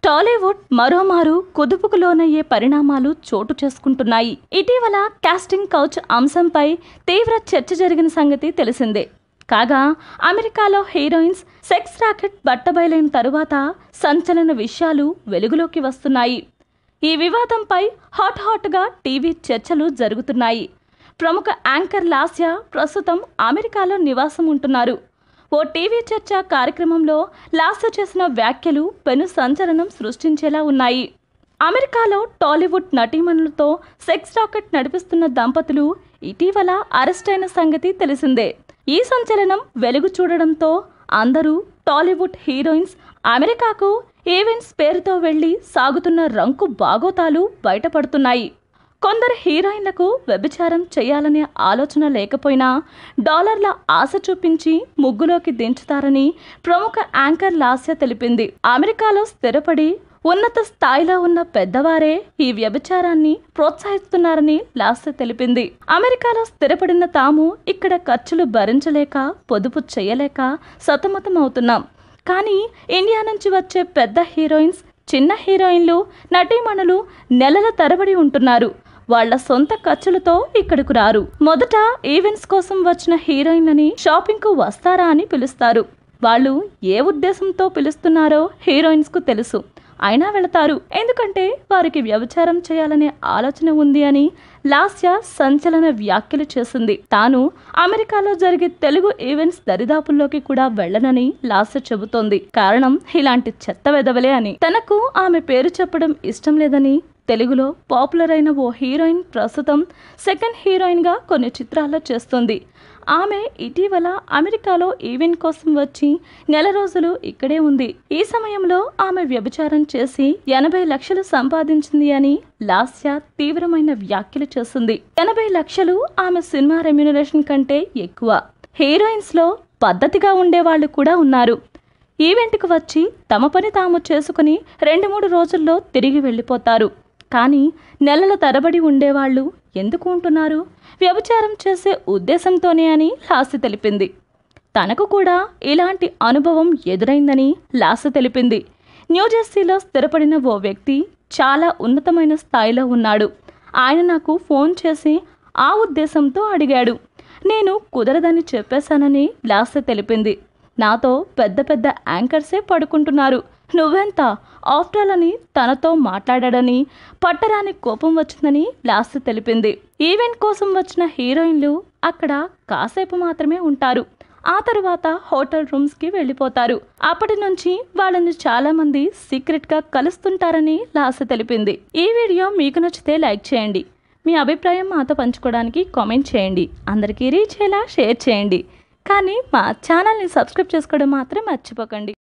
టాలీవుడ్ మరోమారు కుదుపుకు లోనయ్యే పరిణామాలు చోటు చేసుకుంటున్నాయి ఇటీవల కాస్టింగ్ కౌచ్ అంశంపై తీవ్ర చర్చ జరిగిన సంగతి తెలిసిందే కాగా అమెరికాలో హీరోయిన్స్ సెక్స్ రాకెట్ బట్టబయలైన తరువాత సంచలన విషయాలు వెలుగులోకి వస్తున్నాయి ఈ వివాదంపై హాట్ హాట్గా టీవీ చర్చలు జరుగుతున్నాయి ప్రముఖ యాంకర్ లాస్య ప్రస్తుతం అమెరికాలో నివాసం ఉంటున్నారు ఓ టీవీ చర్చ కార్యక్రమంలో లాస్య చేసిన వ్యాఖ్యలు పెను సంచలనం సృష్టించేలా ఉన్నాయి అమెరికాలో టాలీవుడ్ నటీమణులతో సెక్స్ రాకెట్ నడిపిస్తున్న దంపతులు ఇటీవల అరెస్ట్ అయిన సంగతి తెలిసిందే ఈ సంచలనం వెలుగు చూడడంతో అందరూ టాలీవుడ్ హీరోయిన్స్ అమెరికాకు ఈవెంట్స్ పేరుతో వెళ్లి సాగుతున్న రంకు బాగోతాలు బయటపడుతున్నాయి కొందరు హీరోయిన్లకు వ్యభిచారం చేయాలనే ఆలోచన లేకపోయినా డాలర్ల ఆశ చూపించి ముగ్గులోకి దించుతారని ప్రముఖ యాంకర్ లాస్య తెలిపింది అమెరికాలో స్థిరపడి ఉన్నత స్థాయిలో ఉన్న పెద్దవారే ఈ వ్యభిచారాన్ని ప్రోత్సహిస్తున్నారని లాస్య తెలిపింది అమెరికాలో స్థిరపడిన తాము ఇక్కడ ఖర్చులు భరించలేక పొదుపు చేయలేక సతమతమవుతున్నాం కానీ ఇండియా నుంచి వచ్చే పెద్ద హీరోయిన్స్ చిన్న హీరోయిన్లు నటీమణులు నెలల తరబడి ఉంటున్నారు వాళ్ళ సొంత ఖర్చులతో ఇక్కడకు రారు మొదట ఈవెంట్స్ కోసం వచ్చిన హీరోయిన్లని షాపింగ్కు వస్తారా అని పిలుస్తారు వాళ్ళు ఏ ఉద్దేశంతో పిలుస్తున్నారో హీరోయిన్స్కు తెలుసు అయినా వెళతారు ఎందుకంటే వారికి వ్యభిచారం చేయాలనే ఆలోచన ఉంది అని లాస్య సంచలన వ్యాఖ్యలు చేసింది తాను అమెరికాలో జరిగే తెలుగు ఈవెంట్స్ దరిదాపుల్లోకి కూడా వెళ్ళనని లాస్య చెబుతోంది కారణం ఇలాంటి చెత్త వెదవలే అని తనకు ఆమె పేరు చెప్పడం ఇష్టం లేదని తెలుగులో పాపులర్ అయిన ఓ హీరోయిన్ ప్రస్తుతం సెకండ్ హీరోయిన్గా కొన్ని చిత్రాల్లో చేస్తుంది ఆమె ఇటీవల అమెరికాలో ఈవెంట్ కోసం వచ్చి నెల రోజులు ఇక్కడే ఉంది ఈ సమయంలో ఆమె వ్యభిచారం చేసి ఎనభై లక్షలు సంపాదించింది అని లాస్య తీవ్రమైన వ్యాఖ్యలు చేసింది ఎనభై లక్షలు ఆమె సినిమా రెమ్యునరేషన్ కంటే ఎక్కువ హీరోయిన్స్ లో పద్ధతిగా ఉండేవాళ్ళు కూడా ఉన్నారు ఈవెంట్కి వచ్చి తమ పని తాము చేసుకుని రెండు మూడు రోజుల్లో తిరిగి వెళ్ళిపోతారు కానీ నెలల తరబడి ఉండేవాళ్ళు ఎందుకు ఉంటున్నారు వ్యభిచారం చేసే ఉద్దేశంతోనే అని లాస్య తెలిపింది తనకు కూడా ఇలాంటి అనుభవం ఎదురైందని లాస్య తెలిపింది న్యూజెర్సీలో స్థిరపడిన ఓ వ్యక్తి చాలా ఉన్నతమైన స్థాయిలో ఉన్నాడు ఆయన నాకు ఫోన్ చేసి ఆ ఉద్దేశంతో అడిగాడు నేను కుదరదని చెప్పేశానని లాస్య తెలిపింది నాతో పెద్ద పెద్ద యాంకర్సే పడుకుంటున్నారు నువ్వెంత ఆఫ్టర్ అని తనతో మాట్లాడాడని పట్టరాని కోపం వచ్చిందని లాస్య తెలిపింది ఈవెంట్ కోసం వచ్చిన హీరోయిన్లు అక్కడ కాసేపు మాత్రమే ఉంటారు ఆ తరువాత హోటల్ రూమ్స్కి వెళ్ళిపోతారు అప్పటి నుంచి వాళ్ళని చాలా మంది సీక్రెట్గా కలుస్తుంటారని లాస్య తెలిపింది ఈ వీడియో మీకు నచ్చితే లైక్ చేయండి మీ అభిప్రాయం మాతో పంచుకోవడానికి కామెంట్ చేయండి అందరికీ రీచ్ అయ్యేలా షేర్ చేయండి కానీ మా ఛానల్ని సబ్స్క్రైబ్ చేసుకోవడం మాత్రం మర్చిపోకండి